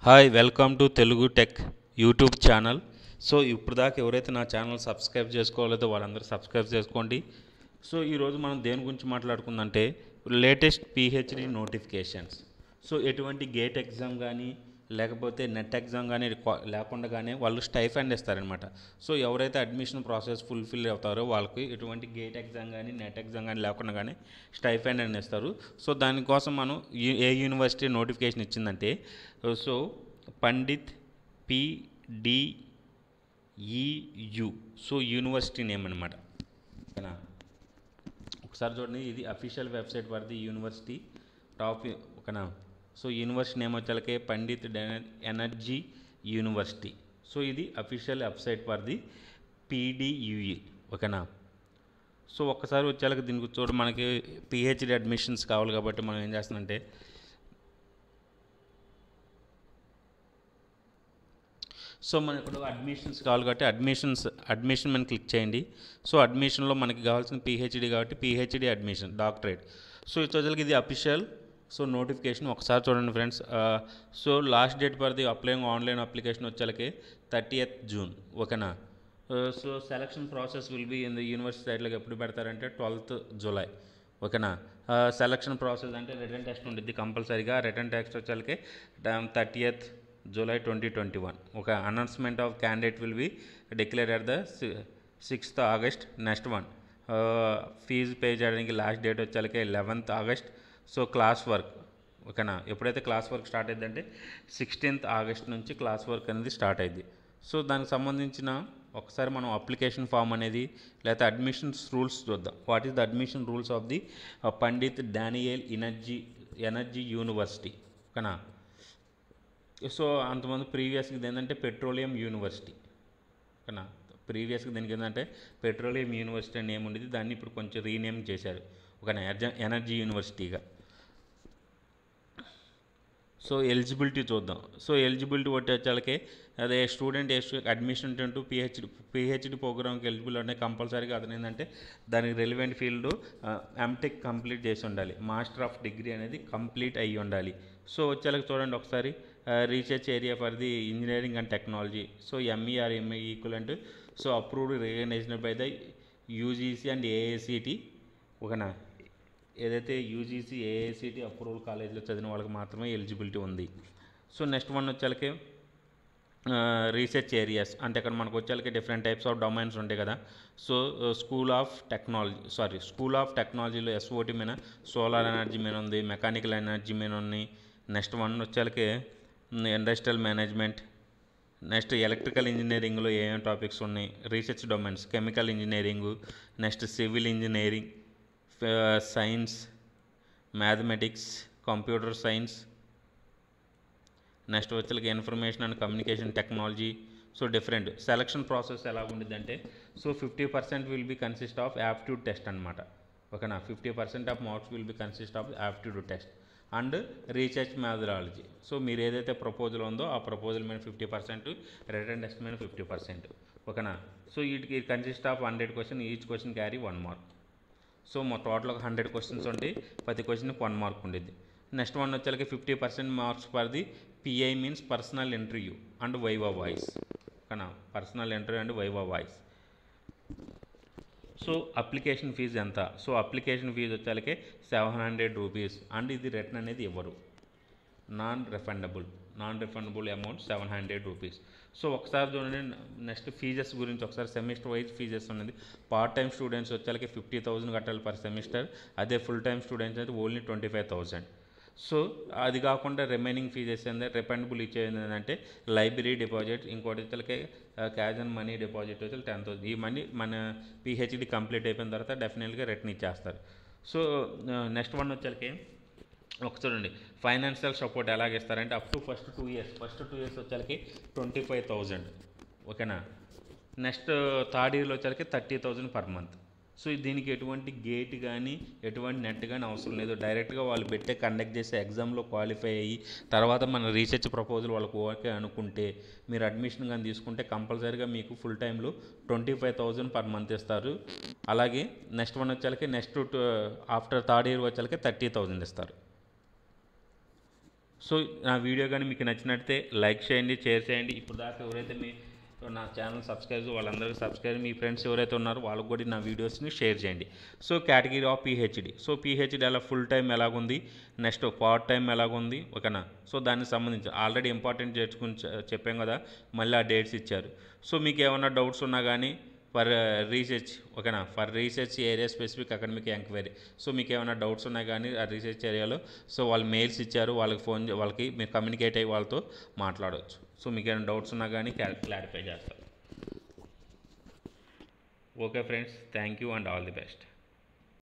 hi welcome to Telugu Tech YouTube channel so ఇప్పుడు దాకా ఎవరైతే నా ఛానల్ సబ్స్క్రైబ్ చేసుకోలేదో వాళ్ళందరూ సబ్స్క్రైబ్ చేసుకోండి సో ఈరోజు మనం దేని గురించి మాట్లాడుకుందంటే లేటెస్ట్ పిహెచ్డి నోటిఫికేషన్స్ సో ఎటువంటి గేట్ ఎగ్జామ్ కానీ లేకపోతే నెట్ ఎగ్జామ్ కానీ రిక్వ- లేకుండా కానీ వాళ్ళు స్టైఫండ్ ఇస్తారనమాట సో ఎవరైతే అడ్మిషన్ ప్రాసెస్ ఫుల్ఫిల్ అవుతారో వాళ్ళకి ఎటువంటి గేట్ ఎగ్జామ్ కానీ నెట్ ఎగ్జామ్ కానీ లేకుండా కానీ స్టైఫండ్ అని ఇస్తారు సో దానికోసం మనం యు- ఏ యూనివర్సిటీ నోటిఫికేషన్ ఇచ్చిందంటే so Pandit PDEU so university name అనమాట ఓకేనా ఒకసారి చూడండి ఇది official website for the university top ఓకేనా సో యూనివర్సిటీ నేమ్ వచ్చేలకే Pandit Deen- Energy University so ఇది official website for the PDUE ఓకేనా సో ఒక్కసారి వచ్చేలాగా దీనికి చూడ మనకి పిహెచ్డి అడ్మిషన్స్ కావాలి కాబట్టి మనం ఏం చేస్తామంటే సో మనకి ఇప్పుడు అడ్మిషన్స్ కావాలి కాబట్టి అడ్మిషన్స్ అడ్మిషన్ మనం క్లిక్ చేయండి సో అడ్మిషన్లో మనకి కావాల్సిన పిహెచ్డి కాబట్టి పిహెచ్డి అడ్మిషన్ డాక్టరేట్ సో ఇది వచ్చేసరికి ఇది అఫీషియల్ సో నోటిఫికేషన్ ఒకసారి చూడండి friends so last date for the applying online application వచ్చేలకి థర్టీయత్ జూన్ ఓకేనా so selection process will be in the university సైడ్లోకి ఎప్పుడు పెడతారంటే ట్వెల్త్ జూలై ఓకేనా సెలక్షన్ ప్రాసెస్ అంటే రిటర్న్ టెస్ట్ ఉండిద్ది కంపల్సరీగా రిటర్న్ టెస్ట్ వచ్చేలకి thirtieth July twenty twenty one ఒక announcement of candidate will be declare at the sixth August next one fee pay చేయడానికి లాస్ట్ డేట్ వచ్చేలకి eleventh August so class work ఓకేనా ఎప్పుడైతే class work start అయిందంటే sixteenth August నుంచి class work అనేది start అయింది so దానికి సంబంధించిన ఒకసారి మనం అప్లికేషన్ ఫామ్ అనేది లేకపోతే అడ్మిషన్స్ రూల్స్ చూద్దాం what is the admission rules of the Pandit Deendayal Energy Energy University ఓకేనా సో అంతమంది ప్రీవియస్గా ఏంటంటే పెట్రోలియం యూనివర్సిటీ ఓకేనా ప్రీవియస్గా దీనికి ఏంటంటే పెట్రోలియం యూనివర్సిటీ అని నేమ్ ఉండేది దాన్ని ఇప్పుడు కొంచెం రీనేమ్ చేశారు ఓకేనా ఎర్జ- ఎనర్జీ యూనివర్సిటీగా సో ఎలిజిబిలిటీ చూద్దాం సో ఎలిజిబిలిటీ ఒకటి వచ్చేళ్ళకి అదే స్టూడెంట్ అడ్మిషన్ అంటూ పిహెచ్డి పిహెచ్డి ప్రోగ్రామ్కి ఎలిజిబుల్ అంటే కంపల్సరీగా అతను ఏంటంటే దానికి రెలివెంట్ ఫీల్డ్ ఎంటెక్ కంప్లీట్ చేసి ఉండాలి మాస్టర్ ఆఫ్ డిగ్రీ అనేది కంప్లీట్ అయ్యి ఉండాలి సో వచ్చేళ్ళకి చూడండి ఒకసారి research area for the engineering and technology so ME or ME equivalent so approved recognised by the UGC and AICT ఓకేనా ఏదైతే యూజీసీ ఏఐసిటి అప్రూవల్ కాలేజీలో చదివిన వాళ్ళకి మాత్రమే ఎలిజిబిలిటీ ఉంది సో నెక్స్ట్ వన్ వచ్చేలకి రీసెర్చ్ ఏరియాస్ అంటే ఇక్కడ మనకు వచ్చేలకి డిఫరెంట్ టైప్స్ ఆఫ్ డొమైన్స్ ఉంటాయి కదా so school of technology sorry school of టెక్నాలజీలో ఎస్ఓటి మీద సోలార్ ఎనర్జీ మీద ఉంది మెకానికల్ ఎనర్జీ మీద ఉంది నెక్స్ట్ వన్ వచ్చేలకి ఇండస్ట్రియల్ మేనేజ్మెంట్ నెక్స్ట్ ఎలక్ట్రికల్ ఇంజనీరింగ్లో ఏమేమి టాపిక్స్ ఉన్నాయి research domains chemical engineering next civil engineering science mathematics computer science next వచ్చేకి information and communication technology so different selection process ఎలా ఉండిద్ది అంటే so fifty percent will be consist of aptitude test అనమాట ఓకేనా fifty percent of marks will be consist of aptitude test and research methodology so మీరు ఏదైతే proposal ఉందో ఆ proposal మీద ఫిఫ్టీ పర్సెంట్ రిటర్న్ టెస్ట్ మీద ఫిఫ్టీ పర్సెంట్ ఓకేనా so వీటికి consist of hundred question each question carry one mark so మా total ఒక హండ్రెడ్ క్వశ్చన్స్ ఉంటాయి ప్రతి క్వశ్చన్కి వన్ మార్క్ ఉండేది నెక్స్ట్ వన్ వచ్చేసరికి fifty percent marks for the PI means personal interview and viva voice ఓకేనా personal interview and viva voice so application fee ఎంత so application fee వచ్చేసరికి సెవెన్ హండ్రెడ్ రూపీస్ అండ్ ఇది return అనేది ఇవ్వరు non refundable non refundable amount seven hundred rupees so ఒకసారి చూడండి next fees గురించి ఒకసారి సెమిస్టర్ వైజ్ ఫీజెస్ ఉన్నది పార్ట్ టైం స్టూడెంట్స్ వచ్చేకి ఫిఫ్టీ థౌసండ్ కట్టాలి పర్ సెమిస్టర్ అదే ఫుల్ టైం స్టూడెంట్స్ అయితే only twenty five thousand so అది కాకుండా రిమైనింగ్ ఫీజెస్ ఏంటంటే రిఫండబుల్ ఇచ్చేది ఏంటంటే లైబ్రరీ డిపాజిట్ ఇంకోటి వచ్చేకి క్యాష్ అండ్ మనీ డిపాజిట్ వచ్చి టెన్ థౌసండ్ ఈ మనీ మన పిహెచ్డి కంప్లీట్ అయిపోయిన తర్వాత డెఫినెట్గా రిటర్న్ ఇచ్చేస్తారు సో నెక్స్ట్ వన్ వచ్చేకి ఒక చూడండి ఫైనాన్షియల్ సపోర్ట్ ఎలాగ ఇస్తారంటే up to first two years first two years వచ్చేసరికి ట్వంటీ ఫైవ్ థౌజండ్ ఓకేనా నెక్స్ట్ థర్డ్ ఇయర్లో వచ్చేసరికి thirty thousand per month so దీనికి ఎటువంటి గేట్ కానీ ఎటువంటి నెట్ కానీ అవసరం లేదు డైరెక్ట్గా వాళ్ళు పెట్టే కండక్ట్ చేసే ఎగ్జామ్లో క్వాలిఫై అయ్యి తర్వాత మన రీసెర్చ్ ప్రపోజల్ వాళ్ళకు ఓకే అనుకుంటే మీరు అడ్మిషన్ కానీ తీసుకుంటే కంపల్సరీగా మీకు ఫుల్ టైంలో twenty five thousand per month ఇస్తారు అలాగే నెక్స్ట్ వన్ వచ్చేసరికి నెక్స్ట్ ఆఫ్టర్ థర్డ్ ఇయర్ వచ్చేసరికి థర్టీ థౌజండ్ ఇస్తారు సో సో నా వీడియో కానీ మీకు నచ్చినట్లయితే లైక్ చేయండి షేర్ చేయండి ఇప్పుడు దాకా ఎవరైతే మీ నా ఛానల్ సబ్స్క్రైబ్ వాళ్ళందరికీ సబ్స్క్రైబ్ మీ ఫ్రెండ్స్ ఎవరైతే ఉన్నారో వాళ్ళకి కూడా నా వీడియోస్ని షేర్ చేయండి so category of PhD so PhD అలా ఫుల్ టైం ఎలాగుంది నెక్స్ట్ పార్ట్ టైం ఎలాగుంది ఓకేనా సో దానికి సంబంధించి ఆల్రెడీ ఇంపార్టెంట్ చేర్చుకుని చె- చెప్పాం కదా మళ్ళీ ఆ డేట్స్ ఇచ్చారు సో మీకు ఏమైనా డౌట్స్ ఉన్నా కానీ ఫర్ రీసెర్చ్ ఓకేనా for research area specific academic enquiry so మీకు ఏమైనా డౌట్స్ ఉన్నాయి కానీ ఆ రీసెర్చ్ ఏరియాలో సో వాళ్ళు మెయిల్స్ ఇచ్చారు వాళ్ళకి ఫోన్ చే- వాళ్ళకి మీరు కమ్యూనికేట్ అయ్యి వాళ్ళతో మాట్లాడవచ్చు సో మీకు ఏమైనా డౌట్స్ ఉన్నా కానీ క్లారిఫై చేస్తారు okay friends thank you and all the best